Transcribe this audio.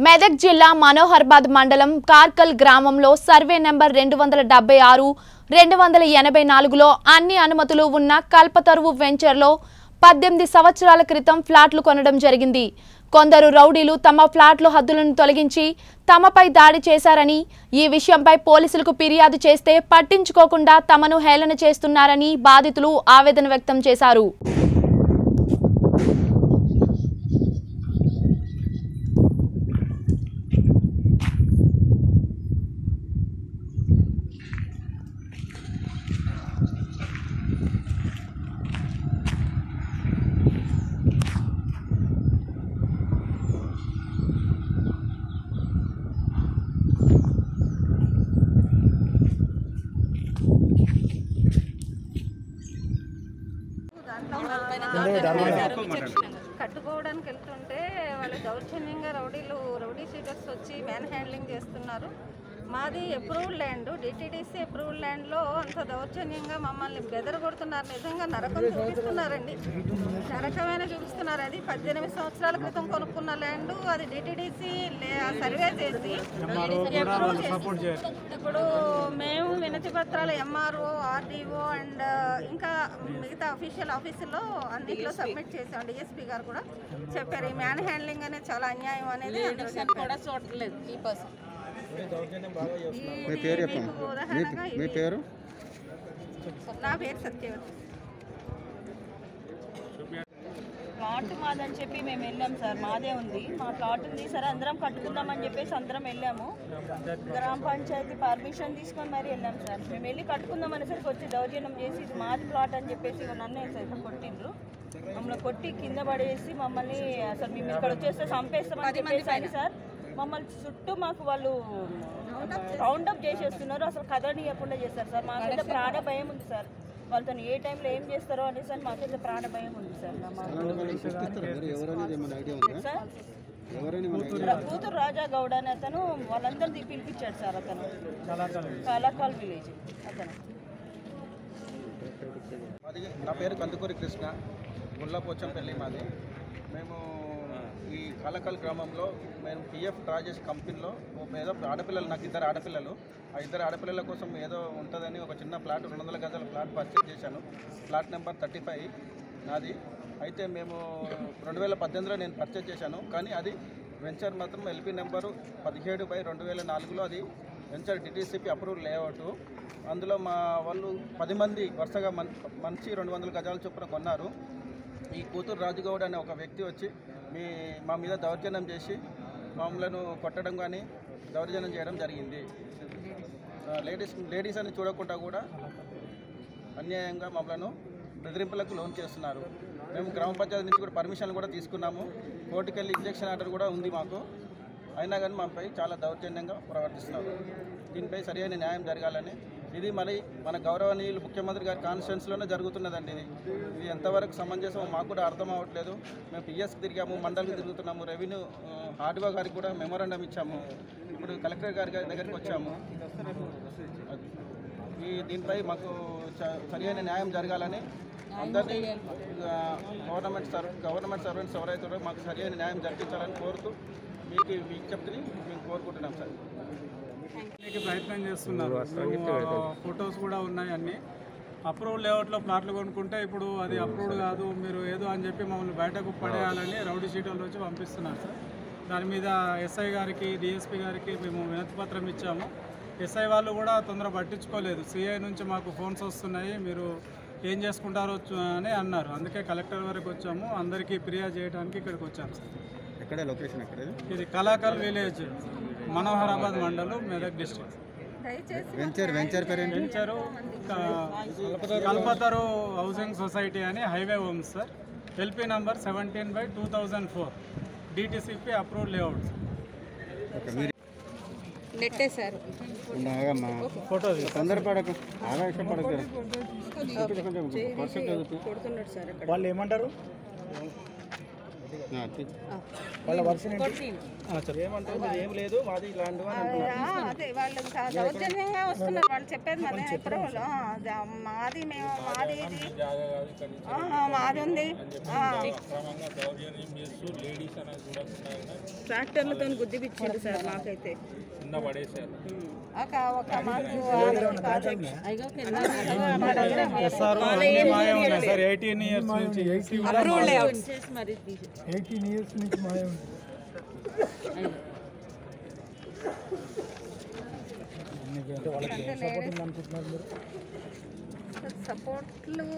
మెదక్ జిల్లా మనోహర్బాద్ మండలం కార్కల్ గ్రామంలో సర్వే నెంబర్ రెండు వందల డెబ్బై ఆరు రెండు వందల ఎనభై నాలుగులో అన్ని అనుమతులు ఉన్న కల్పతరువు వెంచర్లో పద్దెనిమిది సంవత్సరాల క్రితం ఫ్లాట్లు కొనడం జరిగింది కొందరు రౌడీలు తమ ఫ్లాట్ల హద్దులను తొలగించి తమపై దాడి చేశారని ఈ విషయంపై పోలీసులకు ఫిర్యాదు చేస్తే పట్టించుకోకుండా తమను హేళన చేస్తున్నారని బాధితులు ఆవేదన వ్యక్తం చేశారు కట్టుకోవడానికి వెళ్తుంటే వాళ్ళు దౌర్జన్యంగా రౌడీలు రౌడీ షీటర్స్ వచ్చి మ్యాన్ హ్యాండ్లింగ్ చేస్తున్నారు మాది అప్రూవ్డ్ ల్యాండ్ డిటీడీసీ అప్రూవ్డ్ ల్యాండ్లో అంత దౌర్జన్యంగా మమ్మల్ని బెదరగొడుతున్నారు నిజంగా నరకం చూపిస్తున్నారండి నరకమైన చూపిస్తున్నారు అది పద్దెనిమిది సంవత్సరాల క్రితం కొనుక్కున్న ల్యాండ్ అది డిటీడీసీ సర్వే చేసి approve చేసి- ఇప్పుడు మేము వినతి పత్రాలు ఎంఆర్ఓ ఆర్డీఓ అండ్ ఇంకా మిగతా అఫీషియల్ ఆఫీసుల్లో అన్నింటిలో సబ్మిట్ చేసాం డిఎస్పీ గారు కూడా చెప్పారు ఈ మ్యాన్ హ్యాండ్లింగ్ అనేది చాలా అన్యాయం అనేది అందరూ కూడా చూడట్లేదు ఈ పర్సన్ మీ పేరు చెప్పండి ఉదాహరణగా మీ ఇది- పేరు నా పేరు సత్యవతి ప్లాట్ మాదని చెప్పి మేము వెళ్ళాం సార్ మాదే ఉంది మా ప్లాట్ ఉంది సరే అందరం కట్టుకుందామని చెప్పేసి అందరం వెళ్ళాము గ్రామ పంచాయతీ పర్మిషన్ తీసుకొని మరి వెళ్ళాం సార్ మేము వెళ్ళి కట్టుకుందాం అనేసరికి వచ్చి దౌర్జన్యం చేసి ఇది మాది ప్లాట్ అని చెప్పేసి ఇక నన్నే సార్ ఇక్కడ కొట్టిండ్రు మమ్మల్ని కొట్టి కింద పడేసి మమ్మల్ని అసలు మేము ఇక్కడ వచ్చేస్తే చంపేస్తామని చెప్పేసి అని సార్ మమ్మల్ని చుట్టూ మాకు వాళ్ళు రౌండ్ అప్ చేసేస్తున్నారు అసలు కదనియకుండా చేస్తారు సార్ మాకైతే ప్రాణ భయం ఉంది సార్ వాళ్ళతో ఏ టైంలో ఏం చేస్తారో అనేసి అని మాకైతే ప్రాణ భయం ఉంది సార్ నా మాకు గుర్తిస్తారా మీరు ఎవరనేది ఏమైనా ఐడియా ఉందా సార్ ఎవరైనా ఏమైనా ఐడియా రా- కూతురు రాజా గౌడ్ అని అతను వాళ్ళందరినీ పిలిపించాడు సార్ అతను కలాకాల్ విలేజ్ అతను మాది నా పేరు కందుకూరి కృష్ణ గుళ్ళపోచంపల్లి మాది మేము ఈ కాలకల్ గ్రామంలో మేము పిఎఫ్ డ్రా చేసే కంపెనీలో ఒక ఏదో ఆడపిల్లలు నాకు ఇద్దరు ఆడపిల్లలు ఆ ఇద్దరు ఆడపిల్లల కోసం ఏదో ఉంటుందని ఒక చిన్న ప్లాట్ రెండు వందల గజాల ప్లాట్ పర్చేజ్ చేశాను ప్లాట్ నెంబర్ థర్టీ ఫైవ్ నాది అయితే మేము రెండు వేల పద్దెనిమిదిలో నేను పర్చేజ్ చేశాను కానీ అది వెంచర్ మాత్రం ఎల్పి నెంబరు పదిహేడు బై రెండు వేల నాలుగులో అది వెంచర్ డిటీసీపీ అప్రూవల్ లేఅవుట్ అందులో మా వాళ్ళు పది మంది వరుసగా మన్ మంచి రెండు వందల గజాల చొప్పున కొన్నారు ఈ కూతురు రాజుగౌడ్ అనే ఒక వ్యక్తి వచ్చి మీ మా మీద దౌర్జన్యం చేసి మమ్మలను కొట్టడం కానీ దౌర్జన్యం చేయడం జరిగింది ఆ, లేడీస్ లేడీస్ అని చూడకుండా కూడా అన్యాయంగా మమ్మలను బెదిరింపులకు లోన్ చేస్తున్నారు మేము గ్రామ పంచాయతీ నుంచి కూడా పర్మిషన్ కూడా తీసుకున్నాము కోర్టుకెళ్ళి ఇంజక్షన్ ఆర్డర్ కూడా ఉంది మాకు అయినా కానీ మాపై చాలా దౌర్జన్యంగా ప్రవర్తిస్తున్నారు దీనిపై సరైన న్యాయం జరగాలని ఇది మరి మన గౌరవనీయులు ముఖ్యమంత్రి గారి కాన్స్టిట్యున్సీలోనే జరుగుతున్నదండి ఇది ఇది ఎంతవరకు సమంజసమో మాకు కూడా అర్థం అవ్వట్లేదు మేము పిఎస్కి తిరిగాము మండలికి తిరుగుతున్నాము రెవెన్యూ హార్డ్వా గారికి కూడా మెమోరాండం ఇచ్చాము ఇప్పుడు కలెక్టర్ గారి దగ్గరికి వచ్చాము ఈ దీనిపై మాకు చ- సరైన న్యాయం జరగాలని అందరినీ ఆ, గవర్నమెంట్ సర్వ గవర్నమెంట్ సర్వెంట్స్ ఎవరైతే ఉన్నారో మాకు సరైన న్యాయం జరిపించాలని కోరుతూ మీకు ఈ విజ్ఞప్తిని మేము కోరుకుంటున్నాం సార్ చేయడానికి ప్రయత్నం చేస్తున్నారు ఫొటోస్ కూడా ఉన్నాయి అన్ని అప్రూవ్డ్ లేఅవుట్లో ప్లాట్లు కొనుక్కుంటే ఇప్పుడు అది అప్రూవ్డ్ కాదు మీరు ఏదో అని చెప్పి మమ్మల్ని బయటకు పడేయాలని రౌడీ షీటర్లు వచ్చి పంపిస్తున్నారు సార్ దాని మీద ఎస్ఐ గారికి డిఎస్పి గారికి మేము వినతి పత్రం ఇచ్చాము ఎస్ఐ వాళ్ళు కూడా తొందర పట్టించుకోలేదు సిఐ నుంచి మాకు ఫోన్స్ వస్తున్నాయి మీరు ఏం చేసుకుంటారో చూ- అని అన్నారు అందుకే కలెక్టర్ వరకు వచ్చాము అందరికీ ఫిర్యాదు చేయడానికి ఇక్కడికి వచ్చాము సార్ ఎక్కడే లొకేషన్ ఎక్కడ ఇది? ఇది కలాకల్ విలేజ్ మనోహరాబాద్ మండలం మెదక్ డిస్ట్రిక్ట్ దయచేసి వెంచర్ వెంచర్ పేరు ఏంటి వెంచరు క- కల్పతరు హౌసింగ్ సొసైటీ అని highway homes sir LP number seventeen by two thousand four DTCP approved layout okay మీరు నెట్టేశారు ఉండగమ్మా ఫోటో తొందరపడకు ఆవేశపడకు కొంచెం పర్సెంటేజ్ చెప్పు. కొడుతున్నాడు సార్ వాళ్ళు ఏమంటారు ఆ, తీ. వాళ్ళ వర్షన్ ఏంటి ఏమంటే మీరు ఏం లేదు మాది ల్యాండ్ అని అంటున్నారు ఆ, అదే వాళ్ళు ఇంకా దౌర్జన్యంగా వస్తున్నారు వాళ్ళు చెప్పేది మరి ఎప్పుడు మాది మేము మాది ఇది ఆ, మాది ఉంది ఆ, ట్రాక్టర్లతో గుద్దిపిచ్చిండు సార్ మాకైతే ఒక ఒక మాకు ఎస్ఆర్ అన్ని మాయే ఉన్నాయి సార్ ఎయిటీన్ ఇయర్స్ నుంచి ఎయిటీ కూడా ఎయిటీన్ ఇయర్స్ నుంచి మాయ ఉంది అంటే వాళ్ళకి సపోర్ట్ ఉంది అనుకుంటున్నారు మీరు సపోర్ట్లు